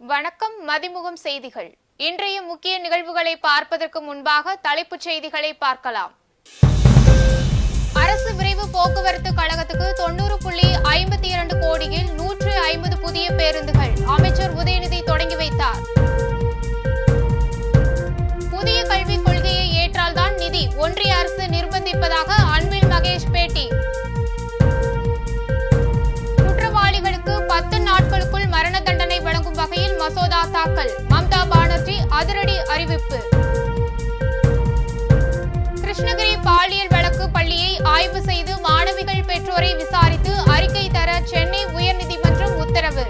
வணக்கம் மதிமுகம் செய்திகள் இன்றைய முக்கிய நிகழ்வுகளை பார்ப்பதற்கு முன்பாக தலைப்புச் செய்திகளை பார்க்கலாம் அரசு விரைவு போக்குவரத்து கழகத்துக்கு தொண்ணூறு புள்ளி ஐம்பத்தி இரண்டு கோடியில் நூற்று ஐம்பது புதிய பேருந்துகள் அமைச்சர் உதயநிதி தொடங்கி வைத்தார் புதிய கல்விக் கொள்கையை ஏற்றால்தான் நிதி ஒன்றிய அரசு நிர்பந்திப்பதாக அன்பில் மகேஷ் பேட்டி குற்றவாளிகளுக்கு பத்து நாட்களுக்குள் மரண தண்டனை வழங்கும் வகையில் மசோதா தாக்கல் மம்தா பானர்ஜி அதிரடி அறிவிப்பு கிருஷ்ணகிரி பாலியல் வழக்கு பள்ளியை ஆய்வு செய்து மாணவிகள் பெற்றோரை விசாரித்து அறிக்கை தர சென்னை உயர்நீதிமன்றம் உத்தரவு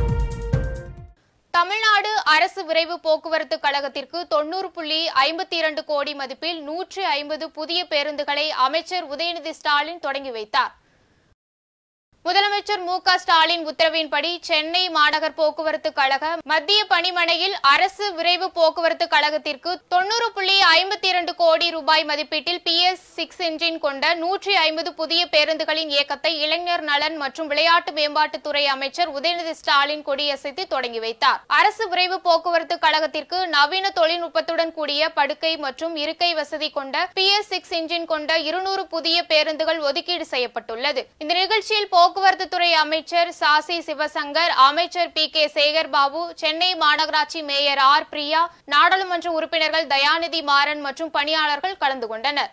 தமிழ்நாடு அரசு விரைவு போக்குவரத்து கழகத்திற்கு தொண்ணூறு புள்ளி ஐம்பத்தி இரண்டு கோடி மதிப்பில் நூற்று ஐம்பது புதிய பேருந்துகளை அமைச்சர் உதயநிதி ஸ்டாலின் தொடங்கி வைத்தார் முதலமைச்சர் மு க ஸ்டாலின் உத்தரவின்படி சென்னை மாநகர் போக்குவரத்து கழக மத்திய பணிமனையில் அரசு விரைவு போக்குவரத்து கழகத்திற்கு தொண்ணூறு புள்ளி ஐம்பத்தி இரண்டு கோடி ரூபாய் மதிப்பீட்டில் பி எஸ் சிக்ஸ் இன்ஜின் கொண்ட நூற்றி ஐம்பது புதிய பேருந்துகளின் இயக்கத்தை இளைஞர் நலன் மற்றும் விளையாட்டு மேம்பாட்டுத்துறை அமைச்சர் உதயநிதி ஸ்டாலின் கொடியசைத்து தொடங்கி வைத்தார் அரசு விரைவு போக்குவரத்து கழகத்திற்கு நவீன தொழில்நுட்பத்துடன் கூடிய படுக்கை மற்றும் இருக்கை வசதி கொண்ட பி எஸ் சிக்ஸ் இன்ஜின் கொண்ட இருநூறு புதிய பேருந்துகள் ஒதுக்கீடு செய்யப்பட்டுள்ளது இந்த நிகழ்ச்சியில் போக்குவரத்து துறை அமைச்சர் சாசி சிவசங்கர் அமைச்சர் பி கே சேகர் பாபு சென்னை மாநகராட்சி மேயர் ஆர் பிரியா நாடாளுமன்ற உறுப்பினர்கள் தயாநிதி மாறன் மற்றும் பணியாளர்கள் கலந்து கொண்டனர்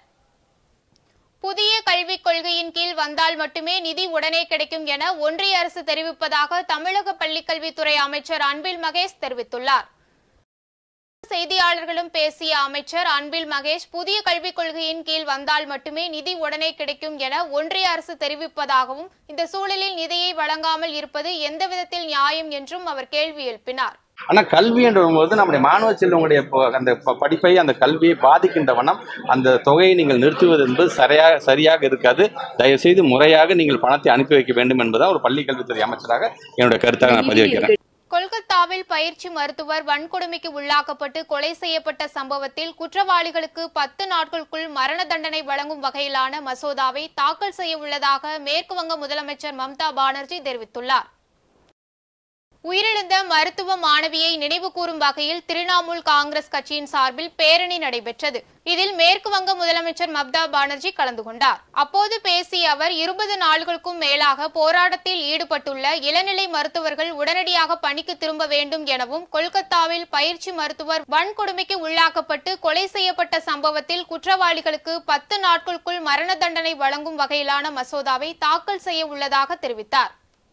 புதிய கல்விக் கொள்கையின் கீழ் வந்தால் மட்டுமே நிதி உடனே கிடைக்கும் என ஒன்றிய அரசு தெரிவிப்பதாக தமிழக பள்ளிக்கல்வித்துறை அமைச்சர் அன்பில் மகேஷ் தெரிவித்துள்ளார் செய்தியாளர்களும் பேசிய அமைச்சர் அன்பில் மகேஷ் புதிய கல்விக் கொள்கையின் கீழ் வந்தால் மட்டுமே நிதி உடனே கிடைக்கும் என ஒன்றிய அரசு தெரிவிப்பதாகவும் இந்த சூழலில் நிதியை வழங்காமல் இருப்பது எந்த விதத்தில் நியாயம் என்றும் அவர் கேள்வி எழுப்பினார் ஆனா கல்வி என்று வரும்போது நம்முடைய மாணவ செல்வங்களுடைய ப- அந்த ப- படிப்பை அந்த கல்வியை பாதிக்கின்ற வண்ணம் அந்த தொகையை நீங்கள் நிறுத்துவது என்பது சரியாக சரியாக இருக்காது தயவு செய்து முறையாக நீங்கள் பணத்தை அனுப்பி வைக்க வேண்டும் என்பதுதான் ஒரு பள்ளி கல்வித்துறை அமைச்சராக என்னுடைய கருத்தாக நான் பதிவு வைக்கிறேன் கொல்கத்தாவில் பயிற்சி மருத்துவர் வன்கொடுமைக்கு உள்ளாக்கப்பட்டு கொலை செய்யப்பட்ட சம்பவத்தில் குற்றவாளிகளுக்கு பத்து நாட்களுக்குள் மரண தண்டனை வழங்கும் வகையிலான மசோதாவை தாக்கல் செய்ய உள்ளதாக மேற்குவங்க முதலமைச்சர் மம்தா பானர்ஜி தெரிவித்துள்ளார் உயிரிழந்த மருத்துவ மாணவியை நினைவு கூறும் வகையில் திரிணாமுல் காங்கிரஸ் கட்சியின் சார்பில் பேரணி நடைபெற்றது இதில் மேற்கு வங்க முதலமைச்சர் மம்தா பானர்ஜி கலந்து கொண்டார் அப்போது பேசிய அவர் இருபது நாள்களுக்கும் மேலாக போராட்டத்தில் ஈடுபட்டுள்ள இளநிலை மருத்துவர்கள் உடனடியாக பணிக்கு திரும்ப வேண்டும் எனவும் கொல்கத்தாவில் பயிற்சி மருத்துவர் வன்கொடுமைக்கு உள்ளாக்கப்பட்டு கொலை செய்யப்பட்ட சம்பவத்தில் குற்றவாளிகளுக்கு பத்து நாட்களுக்குள் மரண தண்டனை வழங்கும் வகையிலான மசோதாவை தாக்கல் செய்ய உள்ளதாக தெரிவித்தார்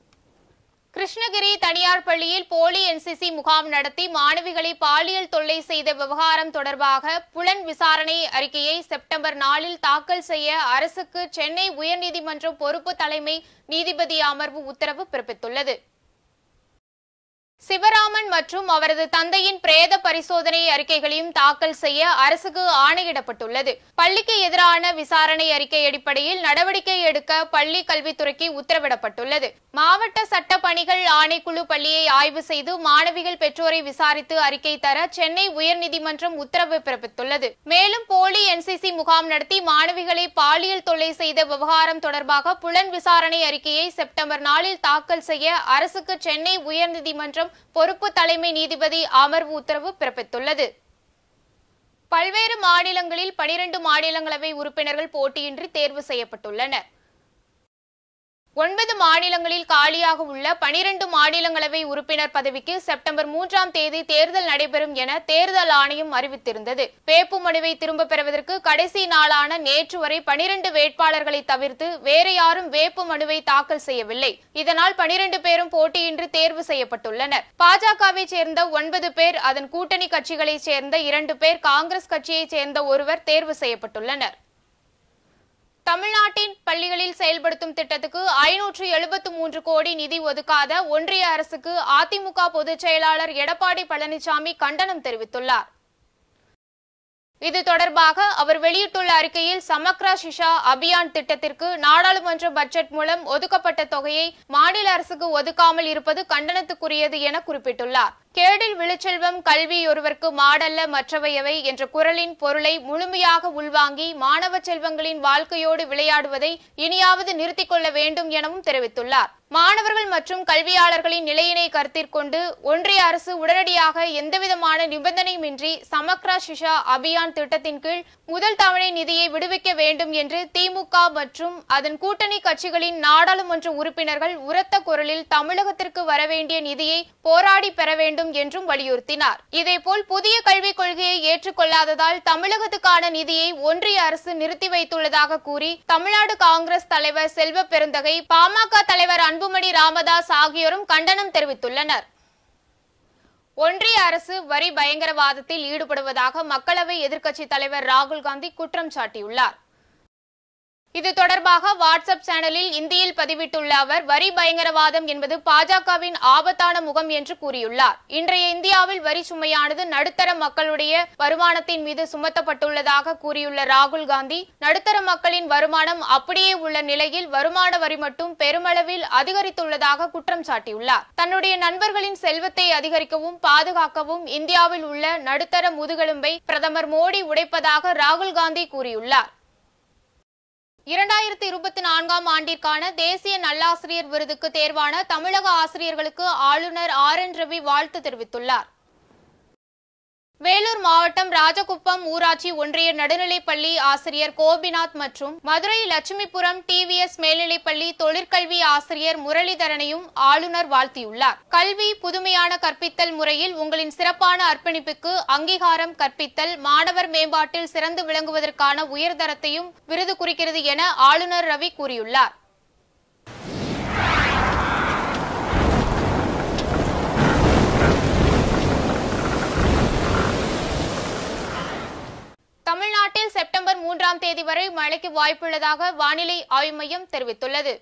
கிருஷ்ணகிரி தனியார் பள்ளியில் போலி என்சிசி முகாம் நடத்தி மாணவிகளை பாலியல் தொல்லை செய்த விவகாரம் தொடர்பாக புலன் விசாரணை அறிக்கையை செப்டம்பர் நாலில் தாக்கல் செய்ய அரசுக்கு சென்னை உயர்நீதிமன்றம் பொறுப்பு தலைமை நீதிபதி அமர்வு உத்தரவு பிறப்பித்துள்ளது சிவராமன் மற்றும் அவரது தந்தையின் பிரேத பரிசோதனை அறிக்கைகளையும் தாக்கல் செய்ய அரசுக்கு ஆணையிடப்பட்டுள்ளது பள்ளிக்கு எதிரான விசாரணை அறிக்கை அடிப்படையில் நடவடிக்கை எடுக்க பள்ளி கல்வித்துறைக்கு உத்தரவிடப்பட்டுள்ளது மாவட்ட சட்ட பணிகள் ஆணைக்குழு பள்ளியை ஆய்வு செய்து மாணவிகள் பெற்றோரை விசாரித்து அறிக்கை தர சென்னை உயர்நீதிமன்றம் உத்தரவு பிறப்பித்துள்ளது மேலும் போலி என்சிசி முகாம் நடத்தி மாணவிகளை பாலியல் தொல்லை செய்த விவகாரம் தொடர்பாக புலன் விசாரணை அறிக்கையை செப்டம்பர் நாலில் தாக்கல் செய்ய அரசுக்கு சென்னை உயர்நீதிமன்றம் பொறுப்பு தலைமை நீதிபதி அமர்வு உத்தரவு பிறப்பித்துள்ளது பல்வேறு மாநிலங்களில் பனிரெண்டு மாநிலங்களவை உறுப்பினர்கள் போட்டியின்றி தேர்வு செய்யப்பட்டுள்ளனர் ஒன்பது மாநிலங்களில் காலியாக உள்ள பனிரெண்டு மாநிலங்களவை உறுப்பினர் பதவிக்கு செப்டம்பர் மூன்றாம் தேதி தேர்தல் நடைபெறும் என தேர்தல் ஆணையம் அறிவித்திருந்தது வேட்பு மனுவை திரும்பப் பெறுவதற்கு கடைசி நாளான நேற்று வரை பனிரெண்டு வேட்பாளர்களை தவிர்த்து வேறு யாரும் வேட்பு மனுவை தாக்கல் செய்யவில்லை இதனால் பனிரெண்டு பேரும் போட்டியின்றி தேர்வு செய்யப்பட்டுள்ளனர் பாஜகவை சேர்ந்த ஒன்பது பேர் அதன் கூட்டணி கட்சிகளைச் சேர்ந்த இரண்டு பேர் காங்கிரஸ் கட்சியைச் சேர்ந்த ஒருவர் தேர்வு செய்யப்பட்டுள்ளனர் தமிழ்நாட்டின் பள்ளிகளில் செயல்படுத்தும் திட்டத்துக்கு ஐநூற்று எழுபத்து மூன்று கோடி நிதி ஒதுக்காத ஒன்றிய அரசுக்கு அதிமுக பொதுச் செயலாளர் எடப்பாடி பழனிசாமி கண்டனம் தெரிவித்துள்ளார் இது தொடர்பாக அவர் வெளியிட்டுள்ள அறிக்கையில் சமக்ரா சிஷா அபியான் திட்டத்திற்கு நாடாளுமன்ற பட்ஜெட் மூலம் ஒதுக்கப்பட்ட தொகையை மாநில அரசுக்கு ஒதுக்காமல் இருப்பது கண்டனத்துக்குரியது என குறிப்பிட்டுள்ளார் கேடில் விழுச்செல்வம் கல்வி ஒருவர்க்கு மாடல்ல மற்றவையவை என்ற குரலின் பொருளை முழுமையாக உள்வாங்கி மாணவ செல்வங்களின் வாழ்க்கையோடு விளையாடுவதை இனியாவது நிறுத்திக் கொள்ள வேண்டும் எனவும் தெரிவித்துள்ளார் மாணவர்கள் மற்றும் கல்வியாளர்களின் நிலையினை கருத்திற்கொண்டு ஒன்றிய அரசு உடனடியாக எந்தவிதமான நிபந்தனையுமின்றி சமக்ரா சிஷா அபியான் திட்டத்தின் கீழ் முதல் தவணை நிதியை விடுவிக்க வேண்டும் என்று திமுக மற்றும் அதன் கூட்டணி கட்சிகளின் நாடாளுமன்ற உறுப்பினர்கள் உரத்த குரலில் தமிழகத்திற்கு வரவேண்டிய நிதியை போராடி பெற வேண்டும் என்றும் வலியுறுத்தினார் இதேபோல் புதிய கல்விக் கொள்கையை ஏற்றுக்கொள்ளாததால் தமிழகத்துக்கான நிதியை ஒன்றிய அரசு நிறுத்தி வைத்துள்ளதாக கூறி தமிழ்நாடு காங்கிரஸ் தலைவர் செல்வ பெருந்தகை பாமக தலைவர் அன்புமணி ராமதாஸ் ஆகியோரும் கண்டனம் தெரிவித்துள்ளனர் ஒன்றிய அரசு வரி பயங்கரவாதத்தில் ஈடுபடுவதாக மக்களவை எதிர்க்கட்சித் தலைவர் ராகுல் காந்தி குற்றம் சாட்டியுள்ளார் இது தொடர்பாக வாட்ஸ்அப் சேனலில் இந்தியில் பதிவிட்டுள்ள அவர் வரி பயங்கரவாதம் என்பது பாஜகவின் ஆபத்தான முகம் என்று கூறியுள்ளார் இன்றைய இந்தியாவில் வரி சுமையானது நடுத்தர மக்களுடைய வருமானத்தின் மீது சுமத்தப்பட்டுள்ளதாக கூறியுள்ள ராகுல் காந்தி நடுத்தர மக்களின் வருமானம் அப்படியே உள்ள நிலையில் வருமான வரி மட்டும் பெருமளவில் அதிகரித்துள்ளதாக குற்றம் சாட்டியுள்ளார் தன்னுடைய நண்பர்களின் செல்வத்தை அதிகரிக்கவும் பாதுகாக்கவும் இந்தியாவில் உள்ள நடுத்தர முதுகெலும்பை பிரதமர் மோடி உடைப்பதாக ராகுல் காந்தி கூறியுள்ளார் இரண்டாயிரத்தி இருபத்தி நான்காம் ஆண்டிற்கான தேசிய நல்லாசிரியர் விருதுக்கு தேர்வான தமிழக ஆசிரியர்களுக்கு ஆளுநர் ஆர் என் ரவி வாழ்த்து தெரிவித்துள்ளார் வேலூர் மாவட்டம் ராஜகுப்பம் ஊராட்சி ஒன்றிய நடுநிலைப்பள்ளி ஆசிரியர் கோபிநாத் மற்றும் மதுரை லட்சுமிபுரம் டிவிஎஸ் மேல்நிலைப்பள்ளி தொழிற்கல்வி ஆசிரியர் முரளிதரனையும் ஆளுநர் வாழ்த்தியுள்ளார் கல்வி புதுமையான கற்பித்தல் முறையில் உங்களின் சிறப்பான அர்ப்பணிப்புக்கு அங்கீகாரம் கற்பித்தல் மாணவர் மேம்பாட்டில் சிறந்து விளங்குவதற்கான உயர்தரத்தையும் விருது குறிக்கிறது என ஆளுநர் ரவி கூறியுள்ளார் தமிழ்நாட்டில் செப்டம்பர் மூன்றாம் தேதி வரை மழைக்கு வாய்ப்புள்ளதாக வானிலை ஆய்வு மையம் தெரிவித்துள்ளது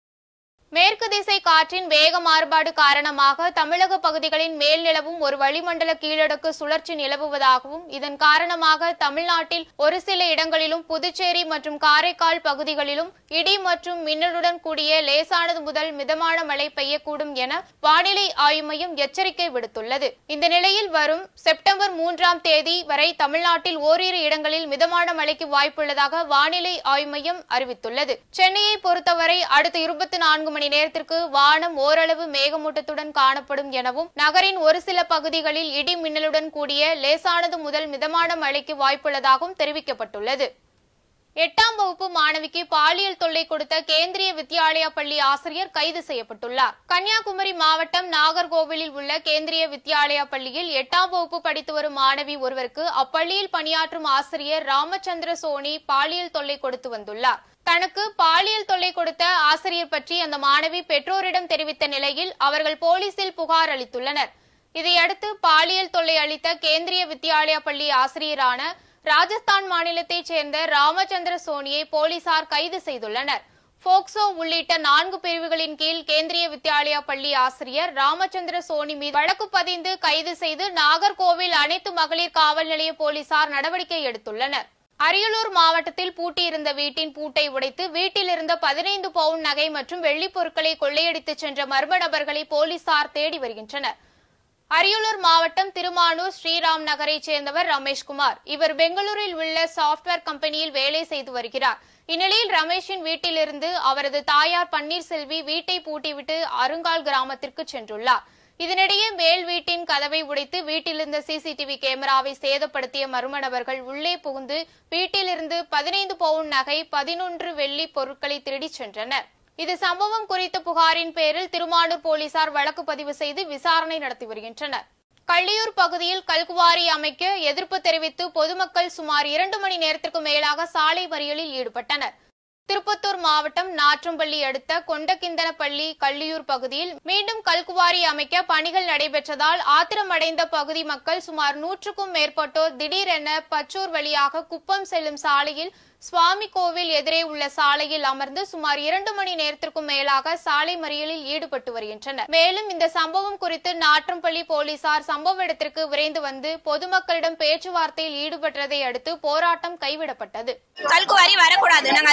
மேற்கு திசை காற்றின் வேக மாறுபாடு காரணமாக தமிழக பகுதிகளின் மேல் நிலவும் ஒரு வளிமண்டல கீழடுக்கு சுழற்சி நிலவுவதாகவும் இதன் காரணமாக தமிழ்நாட்டில் ஒரு சில இடங்களிலும் புதுச்சேரி மற்றும் காரைக்கால் பகுதிகளிலும் இடி மற்றும் மின்னலுடன் கூடிய லேசானது முதல் மிதமான மழை பெய்யக்கூடும் என வானிலை ஆய்வு மையம் எச்சரிக்கை விடுத்துள்ளது இந்த நிலையில் வரும் செப்டம்பர் மூன்றாம் தேதி வரை தமிழ்நாட்டில் ஓரிரு இடங்களில் மிதமான மழைக்கு வாய்ப்புள்ளதாக வானிலை ஆய்வு மையம் அறிவித்துள்ளது சென்னையை பொறுத்தவரை அடுத்த இருபத்தி நான்கு மணி நேரத்திற்கு வானம் ஓரளவு மேகமூட்டத்துடன் காணப்படும் எனவும் நகரின் ஒரு சில பகுதிகளில் இடி மின்னலுடன் கூடிய லேசானது முதல் மிதமான மழைக்கு வாய்ப்புள்ளதாகவும் தெரிவிக்கப்பட்டுள்ளது எட்டாம் வகுப்பு மாணவிக்கு பாலியல் தொல்லை கொடுத்த கேந்திரிய வித்யாலயா பள்ளி ஆசிரியர் கைது செய்யப்பட்டுள்ளார் கன்னியாகுமரி மாவட்டம் நாகர்கோவிலில் உள்ள கேந்திரிய வித்யாலயா பள்ளியில் எட்டாம் வகுப்பு படித்து வரும் மாணவி ஒருவருக்கு அப்பள்ளியில் பணியாற்றும் ஆசிரியர் ராமச்சந்திர சோனி பாலியல் தொல்லை கொடுத்து வந்துள்ளார் தனக்கு பாலியல் தொல்லை கொடுத்த ஆசிரியர் பற்றி அந்த மாணவி பெற்றோரிடம் தெரிவித்த நிலையில் அவர்கள் போலீசில் புகார் அளித்துள்ளனர் இதையடுத்து பாலியல் தொல்லை அளித்த கேந்திரிய வித்யாலயா பள்ளி ஆசிரியரான ராஜஸ்தான் மாநிலத்தைச் சேர்ந்த ராமச்சந்திர சோனியை போலீசார் கைது செய்துள்ளனர் போக்சோ உள்ளிட்ட நான்கு பிரிவுகளின் கீழ் கேந்திரிய வித்யாலயா பள்ளி ஆசிரியர் ராமச்சந்திர சோனி மீது வழக்கு பதிந்து கைது செய்து நாகர்கோவில் அனைத்து மகளிர் காவல் நிலைய போலீசார் நடவடிக்கை எடுத்துள்ளனர் அரியலூர் மாவட்டத்தில் பூட்டியிருந்த வீட்டின் பூட்டை உடைத்து வீட்டில் இருந்த பதினைந்து பவுன் நகை மற்றும் வெள்ளிப் பொருட்களை கொள்ளையடித்துச் சென்ற மர்ம நபர்களை போலீசார் தேடி வருகின்றனர் அரியலூர் மாவட்டம் திருமானூர் ஸ்ரீராம் நகரைச் சேர்ந்தவர் ரமேஷ்குமார் இவர் பெங்களூரில் உள்ள சாப்ட்வேர் கம்பெனியில் வேலை செய்து வருகிறார் இந்நிலையில் ரமேஷின் வீட்டிலிருந்து அவரது தாயார் பன்னீர்செல்வி வீட்டை பூட்டிவிட்டு அருங்கால் கிராமத்திற்கு சென்றுள்ளார் இதனிடையே மேல் வீட்டின் கதவை உடைத்து வீட்டிலிருந்த சிசிடிவி கேமராவை சேதப்படுத்திய மர்ம நபர்கள் உள்ளே புகுந்து வீட்டிலிருந்து பதினைந்து பவுன் நகை பதினொன்று வெள்ளி பொருட்களை திருடிச் சென்றனர் இது சம்பவம் குறித்த புகாரின் பேரில் திருமானூர் போலீசார் வழக்கு பதிவு செய்து விசாரணை நடத்தி வருகின்றனர் கள்ளியூர் பகுதியில் கல்குவாரி அமைக்க எதிர்ப்பு தெரிவித்து பொதுமக்கள் சுமார் இரண்டு மணி நேரத்திற்கு மேலாக சாலை மறியலில் ஈடுபட்டனர் திருப்பத்தூர் மாவட்டம் நாற்றம்பள்ளி அடுத்த கொண்டகிந்தனப்பள்ளி கள்ளியூர் பகுதியில் மீண்டும் கல்குவாரி அமைக்க பணிகள் நடைபெற்றதால் ஆத்திரமடைந்த பகுதி மக்கள் சுமார் நூற்றுக்கும் மேற்பட்டோர் திடீரென பச்சூர் வழியாக குப்பம் செல்லும் சாலையில் சுவாமி கோவில் எதிரே உள்ள சாலையில் அமர்ந்து சுமார் இரண்டு மணி நேரத்திற்கும் மேலாக சாலை மறியலில் ஈடுபட்டு வருகின்றனர் மேலும் இந்த சம்பவம் குறித்து நாற்றம்பள்ளி போலீசார் சம்பவ இடத்திற்கு விரைந்து வந்து பொதுமக்களிடம் பேச்சுவார்த்தையில் ஈடுபட்டதை அடுத்து போராட்டம் கைவிடப்பட்டது கல்குவாரி வரக்கூடாது நாங்க அதுக்காக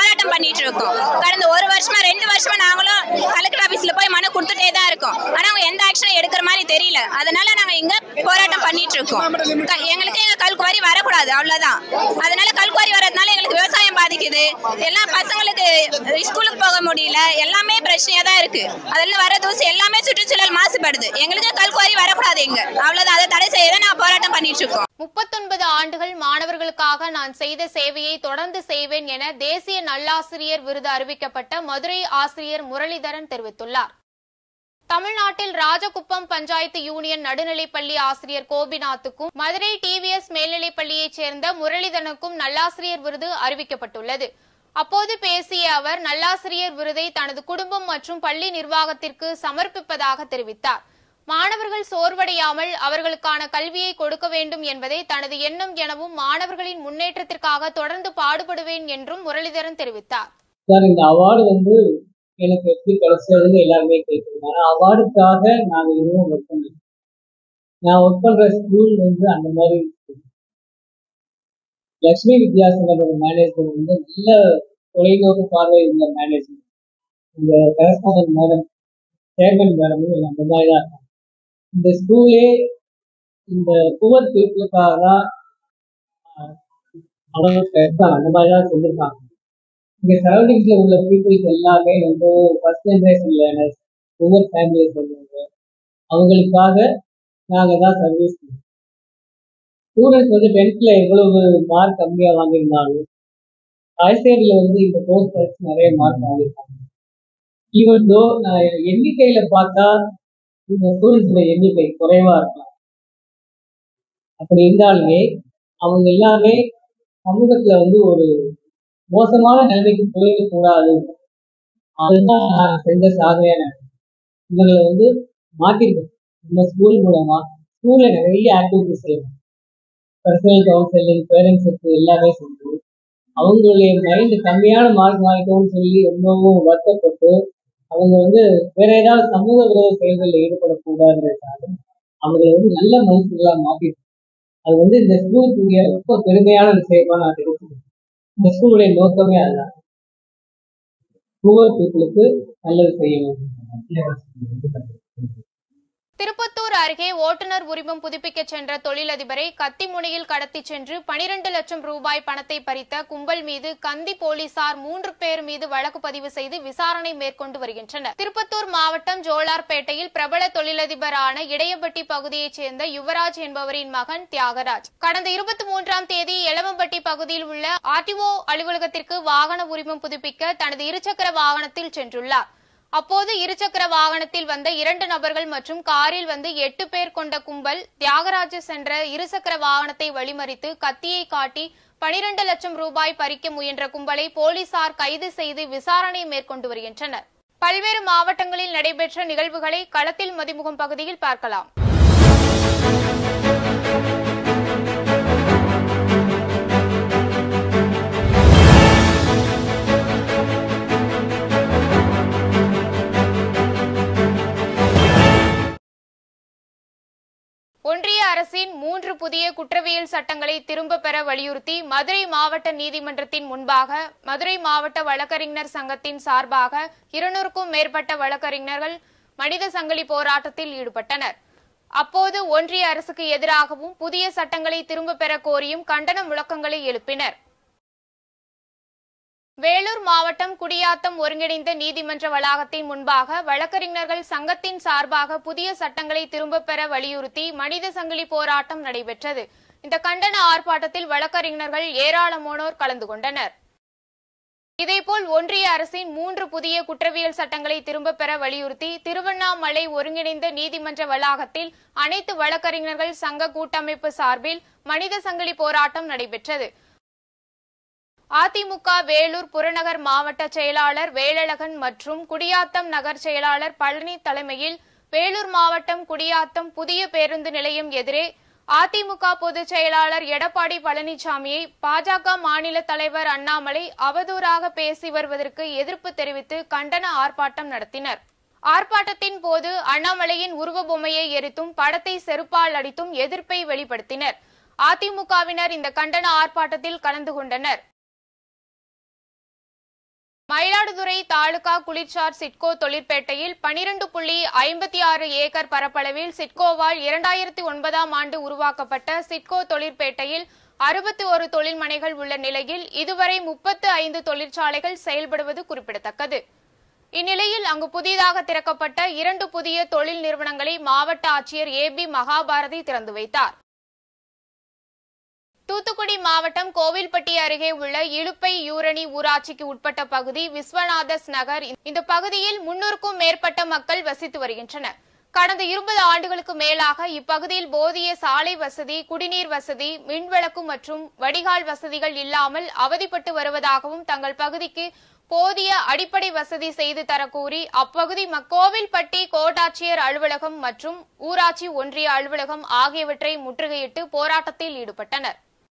போராட்டம் பண்ணிட்டு இருக்கோம் கடந்த ஒரு வருஷமா ரெண்டு வருஷமா நாங்களும் கலெக்டர் ஆபீஸ்ல போய் மனு கொடுத்துட்டே தான் இருக்கோம் ஆனா அவங்க எந்த ஆக்ஷனும் எடுக்கிற மாதிரி தெரியல அதனால நாங்க இங்க போராட்டம் பண்ணிட்டு இருக்கோம் க- எங்களுக்கு எங்க கல்குவாரி வரக்கூடாது அவ்வளவுதான் அதனால கல்குவாரி வர்றதுனால எங்களுக்கு விவசாயம் பாதிக்குது எல்லா பசங்களுக்கு ஸ்கூலுக்கு போக முடியல எல்லாமே பிரச்சனையா தான் இருக்கு அதுல வர தூசி எல்லாமே சுற்றுச்சூழல் மாசுபடுது எங்களுக்கு கல்குவாரி வரக்கூடாது இங்க அவ்வளவுதான் அதை தடை செய்ய தான் நாங்க போராட்டம் பண்ணிட்டு இருக்கோம் முப்பத்தொன்பது ஆண்டுகள் மாணவர்களுக்காக நான் செய்த சேவையை தொடர்ந்து செய்வேன் என தேசிய நல்லாசிரியர் விருது அறிவிக்கப்பட்ட மதுரை ஆசிரியர் முரளிதரன் தெரிவித்துள்ளார் தமிழ்நாட்டில் ராஜகுப்பம் பஞ்சாயத்து யூனியன் நடுநிலைப்பள்ளி ஆசிரியர் கோபிநாத்துக்கும் மதுரை டிவிஎஸ் மேல்நிலைப்பள்ளியைச் சேர்ந்த முரளிதரனுக்கும் நல்லாசிரியர் விருது அறிவிக்கப்பட்டுள்ளது அப்போது பேசிய அவர் நல்லாசிரியர் விருதை தனது குடும்பம் மற்றும் பள்ளி நிர்வாகத்திற்கு சமர்ப்பிப்பதாக தெரிவித்தார் மாணவர்கள் சோர்வடையாமல் அவர்களுக்கான கல்வியை கொடுக்க வேண்டும் என்பதே தனது எண்ணம் எனவும் மாணவர்களின் முன்னேற்றத்திற்காக தொடர்ந்து பாடுபடுவேன் என்றும் முரளிதரன் தெரிவித்தார் சார் இந்த அவார்டு வந்து எனக்கு எப்படி கிடைச்சதுன்னு எல்லாருமே கேட்குறாங்க ஆனால் அவார்டுக்காக நாங்கள் எதுவும் ஒர்க் பண்ணல நான் ஒர்க் பண்ணுற ஸ்கூல் வந்து அந்த மாதிரி school. லக்ஷ்மி வித்யாசங்கரோட மேனேஜ்மெண்ட் வந்து நல்ல தொலைநோக்கு பார்வை உள்ள மேனேஜ்மெண்ட் இந்த கரஸ்பாண்டன்ட் மேடம் சேர்மன் மேடமும் அந்த மாதிரி தான் இருக்காங்க இந்த ஸ்கூலே இந்த புவர் பீப்புளுக்காக தான் ஆஹ், அவங்க இருக்காங்க அந்த மாதிரி தான் செஞ்சுருக்காங்க இங்க சரௌண்டிங்ஸ்ல உள்ள பீப்புள்ஸ் எல்லாமே வந்து ஃபர்ஸ்ட் ஜென்ரேஷன் லேர்னர்ஸ் ஒவ்வொரு ஃபேமிலியை சேர்ந்தவங்க அவங்களுக்காக நாங்கள் தான் சர்வீஸ் ஸ்டூடெண்ட்ஸ் வந்து டென்த்தில் எவ்வளவு மார்க் கம்மியாக வாங்கியிருந்தாலும் ஹைஸ்டேடியில் வந்து இந்த கோர்ஸ் படிச்சு நிறைய மார்க் வாங்கியிருக்காங்க ஈவன் தோ நான் எண்ணிக்கையில் பார்த்தா இந்த ஸ்டூடெண்ட்ஸோட எண்ணிக்கை குறைவாக இருக்கலாம் அப்படி இருந்தாலுமே அவங்க எல்லாமே சமூகத்தில் வந்து ஒரு மோசமான நிலைமைக்கு போயிடக்கூடாது அதுதான் நான் செஞ்ச சாதனையா நினைக்கிறேன் இவங்களை வந்து மாற்றிருக்கோம் நம்ம ஸ்கூல் மூலமா ஸ்கூல்ல நிறைய ஆக்டிவிட்டிஸ் செய்யணும் பர்சனல் கவுன்சிலிங் பேரண்ட்ஸுக்கு எல்லாமே செஞ்சு அவங்களுடைய மைண்ட் கம்மியான மார்க் வாங்கிட்டோம்னு சொல்லி ரொம்பவும் வருத்தப்பட்டு அவங்க வந்து வேற ஏதாவது சமூக விரோத செயல்களில் ஈடுபடக்கூடாதுன்றதுக்காக அவங்களை வந்து நல்ல மனுஷங்களா மாற்றிருக்கோம் அது வந்து இந்த ஸ்கூலுக்குரிய ரொம்ப பெருமையான விஷயமா நான் தெரிவிச்சுக்கிறேன் இந்த ஸ்கூலுடைய நோக்கமே அதுதான் புவர் பீப்புளுக்கு நல்லது செய்ய வேண்டும் திருப்பத்தூர் அருகே ஓட்டுநர் உரிமம் புதுப்பிக்க சென்ற தொழிலதிபரை கத்திமுனையில் கடத்திச் சென்று பனிரெண்டு லட்சம் ரூபாய் பணத்தை பறித்த கும்பல் மீது கந்தி போலீசார் மூன்று பேர் மீது வழக்கு பதிவு செய்து விசாரணை மேற்கொண்டு வருகின்றனர் திருப்பத்தூர் மாவட்டம் ஜோலார்பேட்டையில் பிரபல தொழிலதிபரான இடையப்பட்டி பகுதியைச் சேர்ந்த யுவராஜ் என்பவரின் மகன் தியாகராஜ் கடந்த இருபத்தி மூன்றாம் தேதி எலவம்பட்டி பகுதியில் உள்ள ஆர்டிஓ அலுவலகத்திற்கு வாகன உரிமம் புதுப்பிக்க தனது இருசக்கர வாகனத்தில் சென்றுள்ளார் அப்போது இருசக்கர வாகனத்தில் வந்த இரண்டு நபர்கள் மற்றும் காரில் வந்து எட்டு பேர் கொண்ட கும்பல் தியாகராஜ சென்ற இருசக்கர வாகனத்தை வழிமறித்து கத்தியை காட்டி பனிரெண்டு லட்சம் ரூபாய் பறிக்க முயன்ற கும்பலை போலீசார் கைது செய்து விசாரணை மேற்கொண்டு வருகின்றனர் பல்வேறு மாவட்டங்களில் நடைபெற்ற நிகழ்வுகளை களத்தில் மதிமுகம் பகுதியில் பார்க்கலாம் ஒன்றிய அரசின் மூன்று புதிய குற்றவியல் சட்டங்களை திரும்ப பெற வலியுறுத்தி மதுரை மாவட்ட நீதிமன்றத்தின் முன்பாக மதுரை மாவட்ட வழக்கறிஞர் சங்கத்தின் சார்பாக இருநூறுக்கும் மேற்பட்ட வழக்கறிஞர்கள் மனித சங்கிலி போராட்டத்தில் ஈடுபட்டனர் அப்போது ஒன்றிய அரசுக்கு எதிராகவும் புதிய சட்டங்களை திரும்ப பெற கோரியும் கண்டன முழக்கங்களை எழுப்பினர் வேலூர் மாவட்டம் குடியாத்தம் ஒருங்கிணைந்த நீதிமன்ற வளாகத்தின் முன்பாக வழக்கறிஞர்கள் சங்கத்தின் சார்பாக புதிய சட்டங்களை திரும்பப் பெற வலியுறுத்தி மனித சங்கிலி போராட்டம் நடைபெற்றது இந்த கண்டன ஆர்ப்பாட்டத்தில் வழக்கறிஞர்கள் ஏராளமானோர் கலந்து கொண்டனர் இதேபோல் ஒன்றிய அரசின் மூன்று புதிய குற்றவியல் சட்டங்களை திரும்பப் பெற வலியுறுத்தி திருவண்ணாமலை ஒருங்கிணைந்த நீதிமன்ற வளாகத்தில் அனைத்து வழக்கறிஞர்கள் சங்க கூட்டமைப்பு சார்பில் மனித சங்கிலி போராட்டம் நடைபெற்றது அதிமுக வேலூர் புறநகர் மாவட்ட செயலாளர் வேலழகன் மற்றும் குடியாத்தம் நகர் செயலாளர் பழனி தலைமையில் வேலூர் மாவட்டம் குடியாத்தம் புதிய பேருந்து நிலையம் எதிரே அதிமுக பொதுச் செயலாளர் எடப்பாடி பழனிசாமியை பாஜக மாநில தலைவர் அண்ணாமலை அவதூறாக பேசி வருவதற்கு எதிர்ப்பு தெரிவித்து கண்டன ஆர்ப்பாட்டம் நடத்தினர் ஆர்ப்பாட்டத்தின் போது அண்ணாமலையின் உருவ பொம்மையை எரித்தும் படத்தை செருப்பால் அடித்தும் எதிர்ப்பை வெளிப்படுத்தினர் அதிமுகவினர் இந்த கண்டன ஆர்ப்பாட்டத்தில் கலந்து கொண்டனர் மயிலாடுதுறை தாலுகா குளிர்சார் சிட்கோ தொழிற்பேட்டையில் பனிரெண்டு புள்ளி ஐம்பத்தி ஆறு ஏக்கர் பரப்பளவில் சிட்கோவால் இரண்டாயிரத்தி ஒன்பதாம் ஆண்டு உருவாக்கப்பட்ட சிட்கோ தொழிற்பேட்டையில் அறுபத்தி ஒரு தொழில்மனைகள் உள்ள நிலையில் இதுவரை முப்பத்து ஐந்து தொழிற்சாலைகள் செயல்படுவது குறிப்பிடத்தக்கது இந்நிலையில் அங்கு புதிதாக திறக்கப்பட்ட இரண்டு புதிய தொழில் நிறுவனங்களை மாவட்ட ஆட்சியர் ஏ பி மகாபாரதி திறந்து வைத்தார் தூத்துக்குடி மாவட்டம் கோவில்பட்டி அருகே உள்ள இலுப்பை யூரணி ஊராட்சிக்கு உட்பட்ட பகுதி விஸ்வநாதஸ் நகர் இந்த பகுதியில் முன்னூறுக்கும் மேற்பட்ட மக்கள் வசித்து வருகின்றனர் கடந்த இருபது ஆண்டுகளுக்கு மேலாக இப்பகுதியில் போதிய சாலை வசதி குடிநீர் வசதி மின்விளக்கு மற்றும் வடிகால் வசதிகள் இல்லாமல் அவதிப்பட்டு வருவதாகவும் தங்கள் பகுதிக்கு போதிய அடிப்படை வசதி செய்து தரக்கூறி அப்பகுதி ம- கோவில்பட்டி கோட்டாட்சியர் அலுவலகம் மற்றும் ஊராட்சி ஒன்றிய அலுவலகம் ஆகியவற்றை முற்றுகையிட்டு போராட்டத்தில் ஈடுபட்டனர்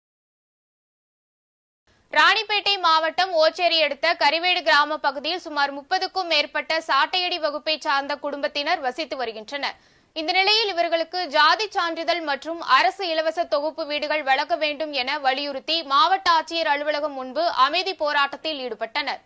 ராணிப்பேட்டை மாவட்டம் ஓச்சேரி அடுத்த கரிவேடு கிராம பகுதியில் சுமார் முப்பதுக்கும் மேற்பட்ட சாட்டையடி வகுப்பை சார்ந்த குடும்பத்தினர் வசித்து வருகின்றனர் இந்த நிலையில் இவர்களுக்கு ஜாதி சான்றிதழ் மற்றும் அரசு இலவச தொகுப்பு வீடுகள் வழங்க வேண்டும் என வலியுறுத்தி மாவட்ட ஆட்சியர் அலுவலகம் முன்பு அமைதி போராட்டத்தில் ஈடுபட்டனர்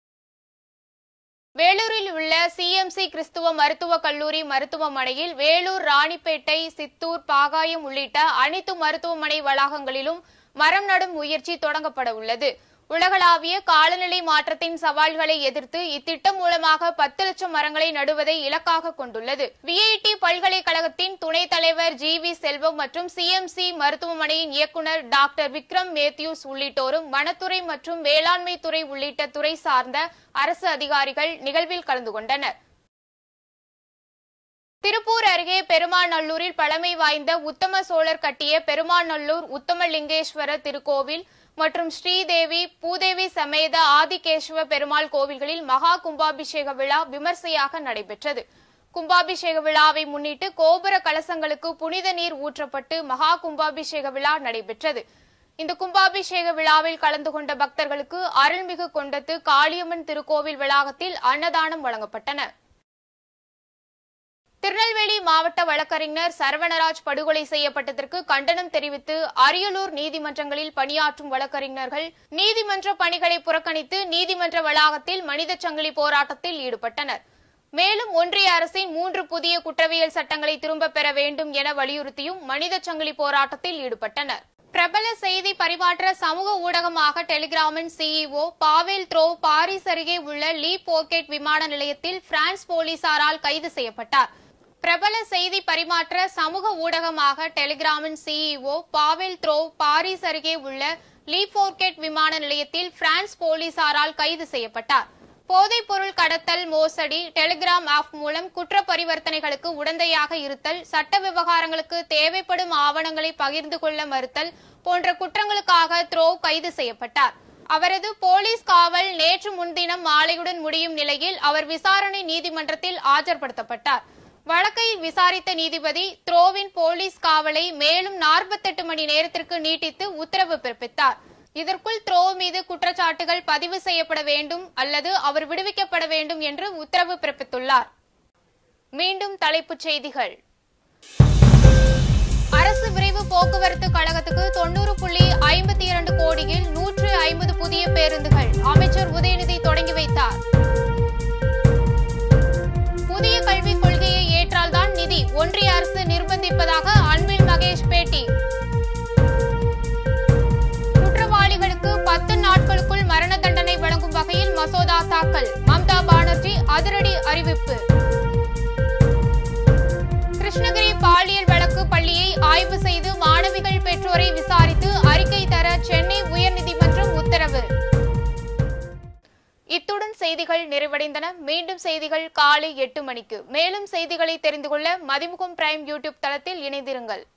வேலூரில் உள்ள சிஎம்சி கிறிஸ்துவ மருத்துவக் கல்லூரி மருத்துவமனையில் வேலூர் ராணிப்பேட்டை சித்தூர் பாகாயம் உள்ளிட்ட அனைத்து மருத்துவமனை வளாகங்களிலும் மரம் நடும் முயற்சி தொடங்கப்பட உள்ளது உலகளாவிய காலநிலை மாற்றத்தின் சவால்களை எதிர்த்து இத்திட்டம் மூலமாக பத்து லட்சம் மரங்களை நடுவதை இலக்காக கொண்டுள்ளது விஐடி பல்கலைக்கழகத்தின் துணைத் தலைவர் ஜி வி செல்வம் மற்றும் சிஎம்சி மருத்துவமனையின் இயக்குநர் டாக்டர் விக்ரம் மேத்யூஸ் உள்ளிட்டோரும் வனத்துறை மற்றும் வேளாண்மை துறை உள்ளிட்ட துறை சார்ந்த அரசு அதிகாரிகள் நிகழ்வில் கலந்து கொண்டனர் திருப்பூர் அருகே பெருமாநல்லூரில் பழமை வாய்ந்த உத்தம சோழர் கட்டிய பெருமாநல்லூர் உத்தமலிங்கேஸ்வர திருக்கோவில் மற்றும் ஸ்ரீதேவி பூதேவி சமேத ஆதிகேசவ பெருமாள் கோவில்களில் மகா கும்பாபிஷேக விழா விமர்சையாக நடைபெற்றது கும்பாபிஷேக விழாவை முன்னிட்டு கோபுர கலசங்களுக்கு புனித நீர் ஊற்றப்பட்டு மகா கும்பாபிஷேக விழா நடைபெற்றது இந்த கும்பாபிஷேக விழாவில் கலந்து கொண்ட பக்தர்களுக்கு அருள்மிகு கொண்டத்து காளியம்மன் திருக்கோவில் வளாகத்தில் அன்னதானம் வழங்கப்பட்டன திருநெல்வேலி மாவட்ட வழக்கறிஞர் சரவணராஜ் படுகொலை செய்யப்பட்டதற்கு கண்டனம் தெரிவித்து அரியலூர் நீதிமன்றங்களில் பணியாற்றும் வழக்கறிஞர்கள் நீதிமன்ற பணிகளை புறக்கணித்து நீதிமன்ற வளாகத்தில் மனித சங்கிலி போராட்டத்தில் ஈடுபட்டனர் மேலும் ஒன்றிய அரசின் மூன்று புதிய குற்றவியல் சட்டங்களை திரும்பப் பெற வேண்டும் என வலியுறுத்தியும் மனித சங்கிலி போராட்டத்தில் ஈடுபட்டனர் பிரபல செய்தி பரிமாற்ற சமூக ஊடகமாக டெலிகிராமின் சிஇஓ பாவேல் த்ரோ பாரிஸ் அருகே உள்ள லீ போர்கெட் விமான நிலையத்தில் பிரான்ஸ் போலீசாரால் கைது செய்யப்பட்டார் பிரபல செய்தி பரிமாற்ற சமூக ஊடகமாக டெலிகிராமின் சிஇஓ பாவேல் த்ரோ பாரிஸ் அருகே உள்ள லீ போர்கெட் விமான நிலையத்தில் பிரான்ஸ் போலீசாரால் கைது செய்யப்பட்டார் போதைப் பொருள் கடத்தல் மோசடி டெலிகிராம் ஆப் மூலம் குற்ற பரிவர்த்தனைகளுக்கு உடந்தையாக இருத்தல் சட்ட விவகாரங்களுக்கு தேவைப்படும் ஆவணங்களை பகிர்ந்து கொள்ள மறுத்தல் போன்ற குற்றங்களுக்காக த்ரோ கைது செய்யப்பட்டார் அவரது போலீஸ் காவல் நேற்று முன்தினம் மாலையுடன் முடியும் நிலையில் அவர் விசாரணை நீதிமன்றத்தில் ஆஜர்படுத்தப்பட்டார் வழக்கை விசாரித்த நீதிபதி த்ரோவின் போலீஸ் காவலை மேலும் 48 மணி நேரத்திற்கு நீட்டித்து உத்தரவு பிறப்பித்தார் இதற்குள் த்ரோ மீது குற்றச்சாட்டுகள் பதிவு செய்யப்பட வேண்டும் அல்லது அவர் விடுவிக்கப்பட வேண்டும் என்று உத்தரவு பிறப்பித்துள்ளார் மீண்டும் தலைப்புச் செய்திகள் அரசு விரைவு போக்குவரத்து கழகத்துக்கு தொண்ணூறு புள்ளி ஐம்பத்தி இரண்டு கோடியில் நூற்று ஐம்பது புதிய பேருந்துகள் அமைச்சர் உதயநிதி தொடங்கி வைத்தார் புதிய கல்விக் கொள்கையை ஏற்றால்தான் நிதி ஒன்றிய அரசு நிர்பந்திப்பதாக அன்பில் மகேஷ் பேட்டி குற்றவாளிகளுக்கு பத்து நாட்களுக்குள் மரண தண்டனை வழங்கும் வகையில் மசோதா தாக்கல் மம்தா பானர்ஜி அதிரடி அறிவிப்பு கிருஷ்ணகிரி பாலியல் வழக்கு பள்ளியை ஆய்வு செய்து மாணவிகள் பெற்றோரை விசாரித்து அறிக்கை தர சென்னை உயர்நீதிமன்றம் உத்தரவு இத்துடன் செய்திகள் நிறைவடைந்தன மீண்டும் செய்திகள் காலை எட்டு மணிக்கு மேலும் செய்திகளை தெரிந்து கொள்ள மதிமுகம் பிரைம் யூடியூப் தளத்தில் இணைந்திருங்கள்